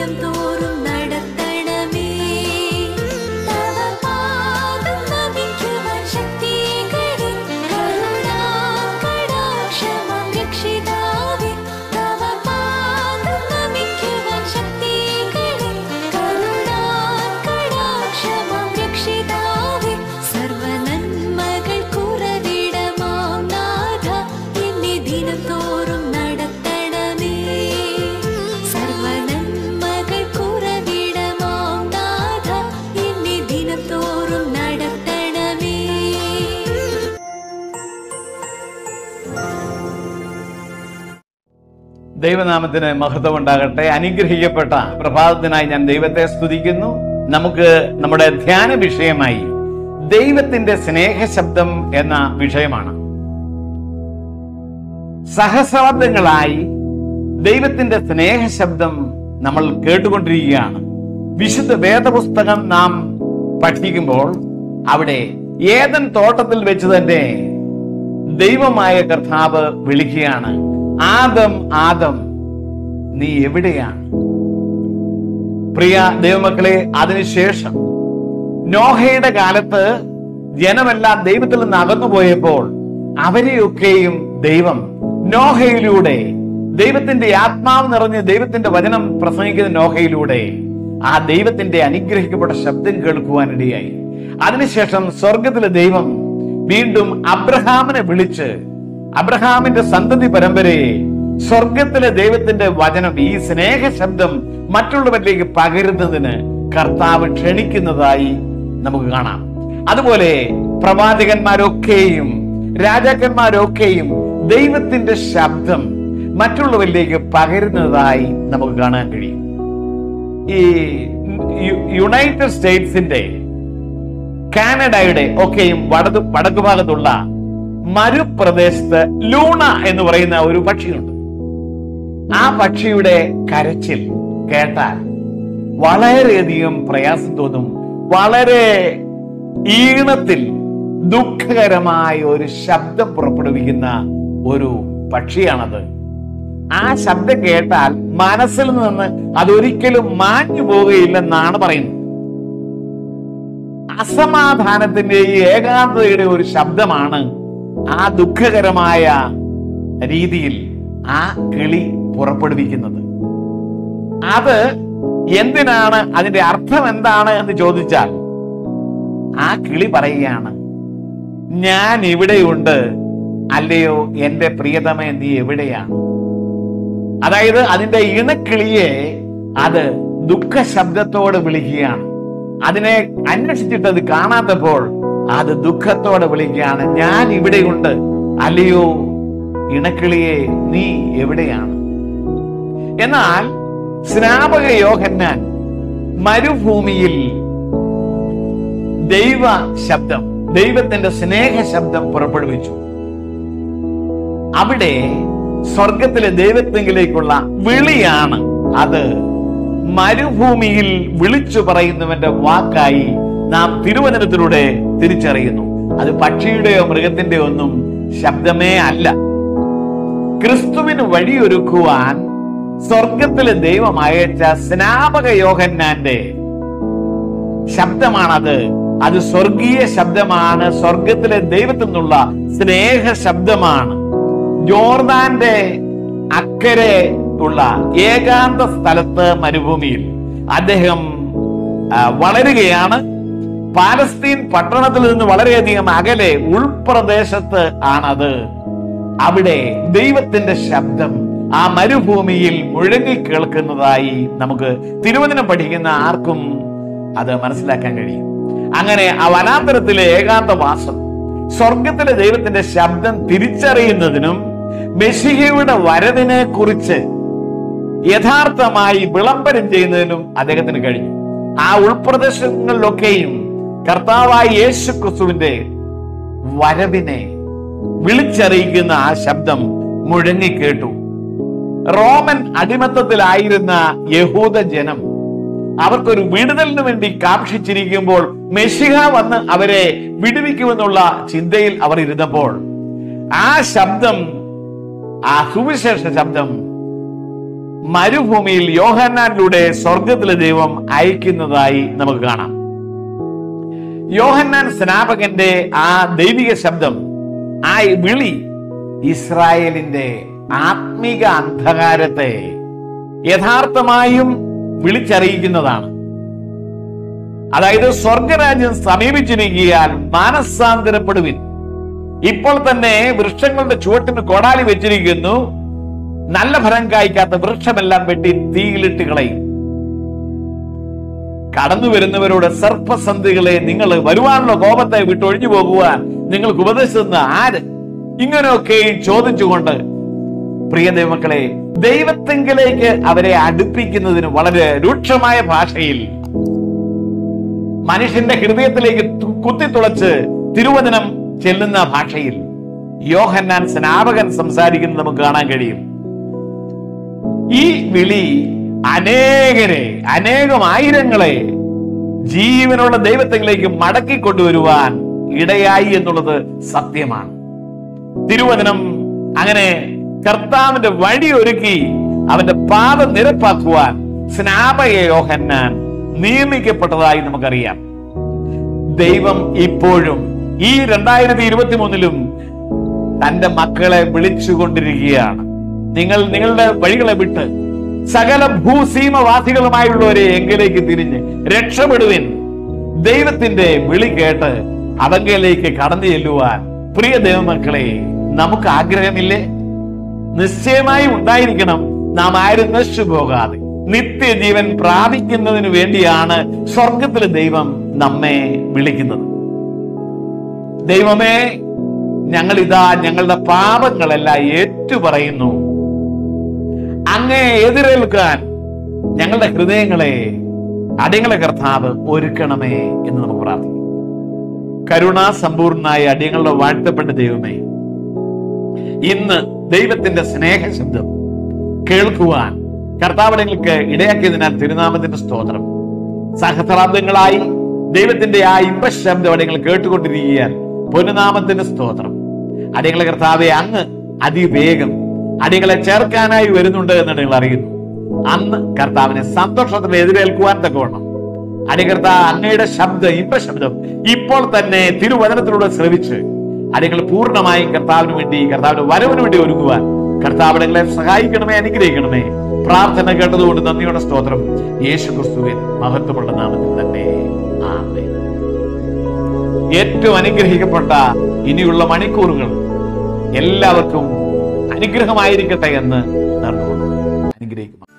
ദിനം തോറും നടത്തണമേ തവ പാദം നമിക്കുവാൻ ശക്തികളെ കരുണാകടാക്ഷമാം രക്ഷിതാവേ തവ പാദം നമിക്കുവാൻ ശക്തികളെ കരുണാകടാക്ഷമാം രക്ഷിതാവേ സർവനന്മകൾ കുറവിടമാം നാഥ എന്നെ ദിനം തോറും നടത്തണമേ സർവനന്മകൾ കുറവിടമാം നാഥ എന്നെ ദിനം തോറും നടത്തണമേ ദൈവനാമത്തിന് മഹത്വം ഉണ്ടാകട്ടെ അനുഗ്രഹിക്കപ്പെട്ട പ്രഭാതത്തിനായി ഞാൻ ദൈവത്തെ സ്തുതിക്കുന്നു നമുക്ക് നമ്മുടെ ധ്യാന വിഷയമായി ദൈവത്തിന്റെ സ്നേഹശബ്ദം എന്ന വിഷയമാണ് സഹസ്രാബ്ദങ്ങളായി ദൈവത്തിന്റെ സ്നേഹശബ്ദം നമ്മൾ കേട്ടുകൊണ്ടിരിക്കുകയാണ് വിശുദ്ധ വേദപുസ്തകം നാം പഠിക്കുമ്പോൾ അവിടെ ഏതൻ തോട്ടത്തിൽ വെച്ച് തന്നെ ദൈവമായ കർത്താവ് വിളിക്കുകയാണ് ആദം ആദം നീ എവിടെയാണ് പ്രിയ ദൈവമക്കളെ അതിനുശേഷം നോഹയുടെ കാലത്ത് ജനമെല്ലാം ദൈവത്തിൽ നിന്ന് അകന്നുപോയപ്പോൾ അവരെയൊക്കെയും ദൈവം നോഹയിലൂടെ ദൈവത്തിന്റെ ആത്മാവ് നിറഞ്ഞ് ദൈവത്തിന്റെ വചനം പ്രസംഗിക്കുന്ന നോഹയിലൂടെ ആ ദൈവത്തിന്റെ അനുഗ്രഹിക്കപ്പെട്ട ശബ്ദം കേൾക്കുവാനിടയായി അതിനുശേഷം സ്വർഗത്തിലെ ദൈവം വീണ്ടും അബ്രഹാമിനെ വിളിച്ച് അബ്രഹാമിന്റെ സന്തതി പരമ്പരയെ സ്വർഗത്തിലെ ദൈവത്തിന്റെ വചനം ഈ സ്നേഹ ശബ്ദം മറ്റുള്ളവരിലേക്ക് പകരുന്നതിന് കർത്താവ് ക്ഷണിക്കുന്നതായി നമുക്ക് കാണാം അതുപോലെ പ്രവാചകന്മാരൊക്കെയും രാജാക്കന്മാരൊക്കെയും ദൈവത്തിന്റെ ശബ്ദം മറ്റുള്ളവരിലേക്ക് പകരുന്നതായി നമുക്ക് കാണാൻ കഴിയും ഈ യു- യുണൈറ്റഡ് സ്റ്റേറ്റ്സിന്റെ കാനഡയുടെ ഒക്കെയും വടതു വടക്കു ഭാഗത്തുള്ള മരുപ്രദേശത്ത് ലൂണ എന്ന് പറയുന്ന ഒരു പക്ഷിയുണ്ട് ആ പക്ഷിയുടെ കരച്ചിൽ കേട്ടാൽ വളരെയധികം പ്രയാസം തോന്നും വളരെ ഈണത്തിൽ ദുഃഖകരമായ ഒരു ശബ്ദം പുറപ്പെടുവിക്കുന്ന ഒരു പക്ഷിയാണത് ആ ശബ്ദം കേട്ടാൽ മനസ്സിൽ നിന്ന് അതൊരിക്കലും മാഞ്ഞു പോവുകയില്ലെന്നാണ് പറയുന്നത് അസമാധാനത്തിന്റെ ഈ ഏകാന്തതയുടെ ഒരു ശബ്ദമാണ് ആ ദുഃഖകരമായ രീതിയിൽ ആ കിളി പുറപ്പെടുവിക്കുന്നത് അത് എന്തിനാണ് അതിന്റെ അർത്ഥം എന്താണ് എന്ന് ചോദിച്ചാൽ ആ കിളി പറയുകയാണ് ഞാൻ ഇവിടെയുണ്ട് അല്ലയോ എന്റെ പ്രിയതമേ നീ എവിടെയാണ് അതായത് അതിന്റെ ഇണക്കിളിയെ അത് ദുഃഖ ശബ്ദത്തോടെ വിളിക്കുകയാണ് അതിനെ അന്വേഷിച്ചിട്ട് അത് കാണാത്തപ്പോൾ അത് ദുഃഖത്തോടെ വിളിക്കുകയാണ് ഞാൻ ഇവിടെയുണ്ട് അല്ലയോ ഇണക്കിളിയെ നീ എവിടെയാണ് എന്നാൽ സ്നാപക യോഹന്നാൻ മരുഭൂമിയിൽ ദൈവ ശബ്ദം ദൈവത്തിന്റെ സ്നേഹ ശബ്ദം പുറപ്പെടുവിച്ചു അവിടെ സ്വർഗത്തിലെ ദൈവത്തെങ്കിലേക്കുള്ള വിളിയാണ് അത് മരുഭൂമിയിൽ വിളിച്ചു പറയുന്നവന്റെ വാക്കായി നാം തിരുവചനത്തിലൂടെ തിരിച്ചറിയുന്നു അത് പക്ഷിയുടെയോ മൃഗത്തിന്റെയോ ഒന്നും ശബ്ദമേ അല്ല ക്രിസ്തുവിന് വഴിയൊരുക്കുവാൻ സ്വർഗത്തിലെ ദൈവം അയച്ച സ്നാപക യോഹന്നാന്റെ ശബ്ദമാണത് അത് സ്വർഗീയ ശബ്ദമാണ് സ്വർഗത്തിലെ ദൈവത്തിൽ നിന്നുള്ള സ്നേഹ ശബ്ദമാണ് ജോർദാന്റെ അക്കരെ ഉള്ള ഏകാന്ത സ്ഥലത്ത് മരുഭൂമിയിൽ അദ്ദേഹം ആ, വളരുകയാണ് പാലസ്തീൻ പട്ടണത്തിൽ നിന്ന് വളരെയധികം അകലെ ഉൾപ്രദേശത്ത് ആണത് അവിടെ ദൈവത്തിന്റെ ശബ്ദം ആ മരുഭൂമിയിൽ മുഴങ്ങി കേൾക്കുന്നതായി നമുക്ക് തിരുവചനം പഠിക്കുന്ന ആർക്കും അത് മനസ്സിലാക്കാൻ കഴിയും അങ്ങനെ ആ വനാന്തരത്തിലെ ഏകാന്തവാസം സ്വർഗത്തിലെ ദൈവത്തിന്റെ ശബ്ദം തിരിച്ചറിയുന്നതിനും മെസ്സിഹയുടെ വരവിനെ കുറിച്ച് യഥാർത്ഥമായി വിളംബരം ചെയ്യുന്നതിനും അദ്ദേഹത്തിന് കഴിഞ്ഞു ആ ഉൾപ്രദേശങ്ങളിലൊക്കെയും കർത്താവായ യേശു ക്രിസ്തുവിന്റെ വരവിനെ വിളിച്ചറിയിക്കുന്ന ആ ശബ്ദം മുഴങ്ങിക്കേട്ടു റോമൻ അടിമത്തത്തിലായിരുന്ന യഹൂദ ജനം അവർക്കൊരു വിടുതലിന് വേണ്ടി കാക്ഷിച്ചിരിക്കുമ്പോൾ മെഷിഹ വന്ന് അവരെ വിടുവിക്കുമെന്നുള്ള ചിന്തയിൽ അവർ ഇരുന്നപ്പോൾ ആ ശബ്ദം ആ സുവിശേഷ ശബ്ദം മരുഭൂമിയിൽ യോഹന്നാനിലൂടെ സ്വർഗത്തിലെ ദൈവം അയക്കുന്നതായി നമുക്ക് കാണാം യോഹന്നാൻ സ്നാപകന്റെ ആ ദൈവിക ശബ്ദം ആ വിളി ഇസ്രായേലിന്റെ ആത്മിക അന്ധകാരത്തെ യഥാർത്ഥമായും വിളിച്ചറിയിക്കുന്നതാണ് അതായത് സ്വർഗരാജ്യം സമീപിച്ചിരിക്കാൻ മാനസാന്തരപ്പെടുവിൻ ഇപ്പോൾ തന്നെ വൃക്ഷങ്ങളുടെ ചുവട്ടിന് കൊടാലി വെച്ചിരിക്കുന്നു നല്ല ഫലം കായ്ക്കാത്ത വൃക്ഷമെല്ലാം വെട്ടി തീയിലിട്ട് കളയും കടന്നു വരുന്നവരോട് സർപ്പസന്ധികളെ നിങ്ങൾ വരുവാനുള്ള കോപത്തെ വിട്ടൊഴിഞ്ഞു പോകുവാൻ നിങ്ങൾക്ക് ഉപദേശിക്കുന്ന ആര് ഇങ്ങനെയൊക്കെ ചോദിച്ചുകൊണ്ട് പ്രിയ ദൈവമക്കളെ ദൈവത്തെങ്കിലേക്ക് അവരെ അടുപ്പിക്കുന്നതിന് വളരെ രൂക്ഷമായ ഭാഷയിൽ മനുഷ്യന്റെ ഹൃദയത്തിലേക്ക് തു- കുത്തിത്തുളച്ച് തിരുവചനം ചെല്ലുന്ന ഭാഷയിൽ യോഹന്നാൻ സ്നാപകൻ സംസാരിക്കുന്നത് നമുക്ക് കാണാൻ കഴിയും ഈ വിളി അനേകരെ അനേകം ആയിരങ്ങളെ ജീവനുള്ള ദൈവത്തിലേക്ക് മടക്കി കൊണ്ടുവരുവാൻ ഇടയായി എന്നുള്ളത് സത്യമാണ് തിരുവചനം അങ്ങനെ കർത്താവിന്റെ വഴി ഒരുക്കി അവന്റെ പാത നിരപ്പാക്കുവാൻ സ്നാപക യോഹന്നാൻ നിയമിക്കപ്പെട്ടതായി നമുക്കറിയാം ദൈവം ഇപ്പോഴും ഈ രണ്ടായിരത്തി ഇരുപത്തി മൂന്നിലും തന്റെ മക്കളെ വിളിച്ചുകൊണ്ടിരിക്കുകയാണ് നിങ്ങൾ നിങ്ങളുടെ വഴികളെ വിട്ട് സകല ഭൂസീമവാസികളുമായുള്ളവരെ എങ്കിലേക്ക് തിരിഞ്ഞ് രക്ഷപ്പെടുവിൻ ദൈവത്തിന്റെ വിളി കേട്ട് അവങ്കയിലേക്ക് കടന്നു ചെല്ലുവാൻ പ്രിയ ദൈവമക്കളെ നമുക്ക് ആഗ്രഹമില്ലേ നിശ്ചയമായും ഉണ്ടായിരിക്കണം നാം ആരും നശിച്ചു പോകാതെ നിത്യജീവൻ പ്രാപിക്കുന്നതിന് വേണ്ടിയാണ് സ്വർഗത്തിലെ ദൈവം നമ്മെ വിളിക്കുന്നത് ദൈവമേ ഞങ്ങൾ ഇതാ ഞങ്ങളുടെ പാപങ്ങളെല്ലാം ഏറ്റുപറയുന്നു അങ്ങേ എതിരേൽക്കാൻ ഞങ്ങളുടെ ഹൃദയങ്ങളെ അടിയങ്ങളെ കർത്താവ് ഒരുക്കണമേ എന്ന് നമുക്ക് പ്രാർത്ഥിക്കാം കരുണാസമ്പൂർണനായ അടിയങ്ങളുടെ വാഴ്ത്തപ്പെട്ട ദൈവമേ ഇന്ന് ദൈവത്തിന്റെ സ്നേഹ ശബ്ദം കേൾക്കുവാൻ കർത്താവിടങ്ങൾക്ക് ഇടയാക്കിയതിനാൽ തിരുനാമത്തിന്റെ സ്തോത്രം സഹസ്രാബ്ദങ്ങളായി ദൈവത്തിന്റെ ആ ഇമ്പശബ്ദം അടിയങ്ങൾ കേട്ടുകൊണ്ടിരിക്കാൻ പൊന്നുനാമത്തിന്റെ സ്തോത്രം അടിയങ്ങളെ കർത്താവെ അങ്ങ് അതിവേഗം അടിയങ്ങളെ ചേർക്കാനായി വരുന്നുണ്ട് എന്ന് നിങ്ങൾ അറിയുന്നു അന്ന് കർത്താവിനെ സന്തോഷത്തിൽ എതിരേൽക്കുവാൻ തക്കവണ്ണം അടികർത്ത അങ്ങയുടെ ശബ്ദം ഇമ്പശബ്ദം ഇപ്പോൾ തന്നെ തിരുവചനത്തിലൂടെ ശ്രവിച്ച് അടികൾ പൂർണ്ണമായും കർത്താവിന് വേണ്ടി കർത്താവിന്റെ വരവിന് വേണ്ടി ഒരുങ്ങുവാൻ കർത്താവ് നിങ്ങളെ സഹായിക്കണമേ അനുഗ്രഹിക്കണമേ പ്രാർത്ഥന കേട്ടതുകൊണ്ട് നന്ദിയുടെ സ്തോത്രം യേശു ക്രിസ്തുവിൻ മഹത്വമുള്ള നാമത്തിൽ തന്നെ ആമേൻ ഏറ്റവും അനുഗ്രഹിക്കപ്പെട്ട ഇനിയുള്ള മണിക്കൂറുകൾ എല്ലാവർക്കും അനുഗ്രഹമായിരിക്കട്ടെ എന്ന് നേർന്നുകൊള്ളുന്നു അനുഗ്രഹിക്കുന്നു